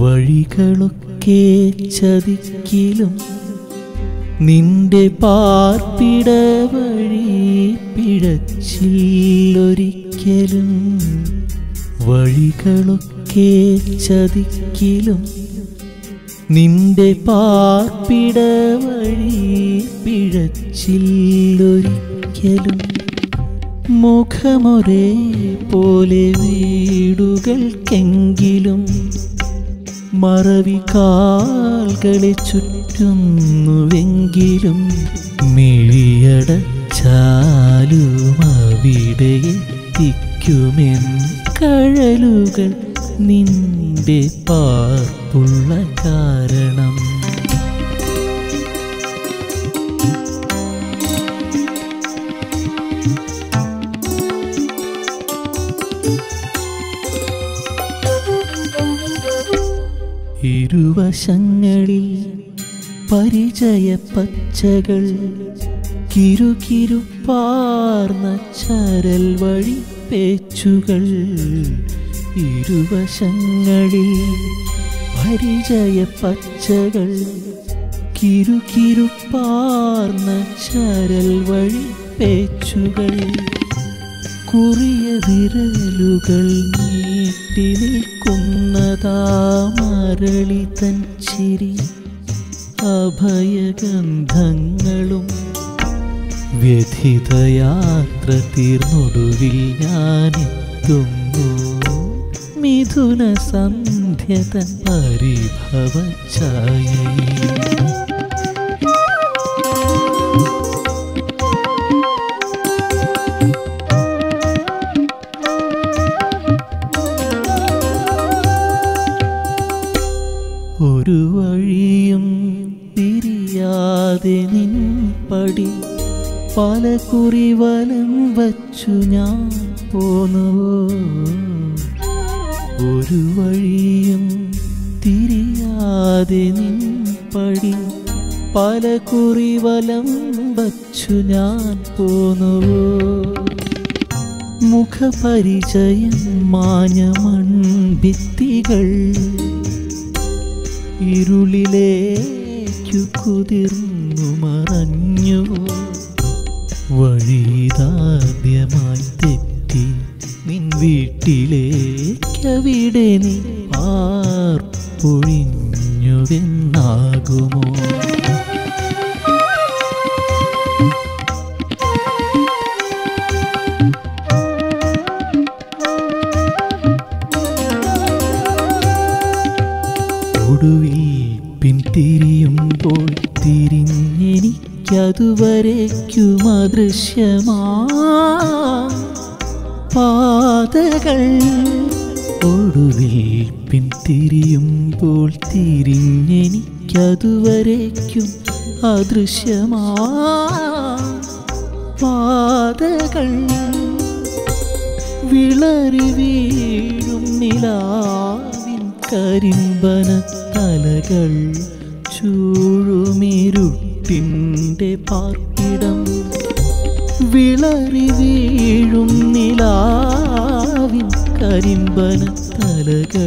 വഴികളൊക്കെ ചതിക്കിലും നിന്റെ പാർപ്പിട വഴി പിഴച്ചില്ലൊരിക്കലും വഴികളൊക്കെ ചതിക്കിലും നിന്റെ പാർപ്പിട വഴി പിഴച്ചില്ലൊരിക്കലും മുഖമൊരേ പോലെ വീടുകൾക്കെങ്കിലും മറവി കാൽകളെ ചുറ്റുന്നുവെങ്കിലും മിഴിയടച്ചാലും അവിടെ എത്തിക്കുമെൻ കഴലുകൾ നിന്റെ പാർപ്പുള്ള കാരണം ഇരുവശങ്ങളിൽ പരിചയ പച്ചകൾ കിരുകിരുപ്പാർന്ന ചരൽ വഴി പേച്ചുകൾ ഇരുവശങ്ങളിൽ പരിചയ പച്ചകൾ കിരുകിരുപ്പാർന്ന ചരൽ വഴി പേച്ചുകൾ കുറിയ വിരലുകൾ നീട്ടി നിൽക്കുന്നതാ മരളി തൻ ചിരി അഭയഗന്ധങ്ങളും വ്യഥിതയാത്ര തീർന്നൊടുവിൽ ഞാനെത്തുന്നു മിഥുന സന്ധ്യ തൻ പരിഭവ ഛായയിൽ ഒരു വഴിയും തിരിയാതെ നിൻ പടി പല കുറി വലം വച്ചു ഞാൻ പോന്നു ഒരു വഴിയും തിരിയാതെ നിൻ പടി പല കുറി വലം വച്ചു ഞാൻ പോന്നു മുഖപരിചയം മാഞ്ഞ മൺഭിത്തികൾ ഇരുളിലേക്കു കുതിർന്നു മറഞ്ഞു വഴിതാദ്യമായി തെറ്റി നിൻ വീട്ടിലേക്കവിടെ നീ പാർപ്പൊഴിഞ്ഞുവെന്നാകുമോ ഒടുവിൽ പിന്തിരിയുമ്പോൾ തിരിഞ്ഞെനിക്കതുവരേക്കും അദൃശ്യമാ പാതകൾ ഒടുവിൽ പിന്തിരിയുമ്പോൾ തിരിഞ്ഞെനിക്കതുവരേക്കും അദൃശ്യമാ പാതകൾ വിളറി വീഴും നിലാവിൻ കരിമ്പന തലകൾ ചൂഴുമിരുട്ടിൻ്റെ പാർപ്പിടം വിളറി വീഴും നിലാവിൻ കരിമ്പന തലകൾ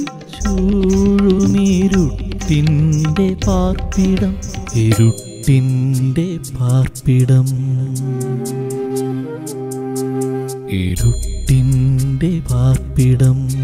ചൂഴുമിരുട്ടിൻ്റെ പാർപ്പിടം ഇരുട്ടിൻ്റെ പാർപ്പിടം ഇരുട്ടിൻ്റെ പാർപ്പിടം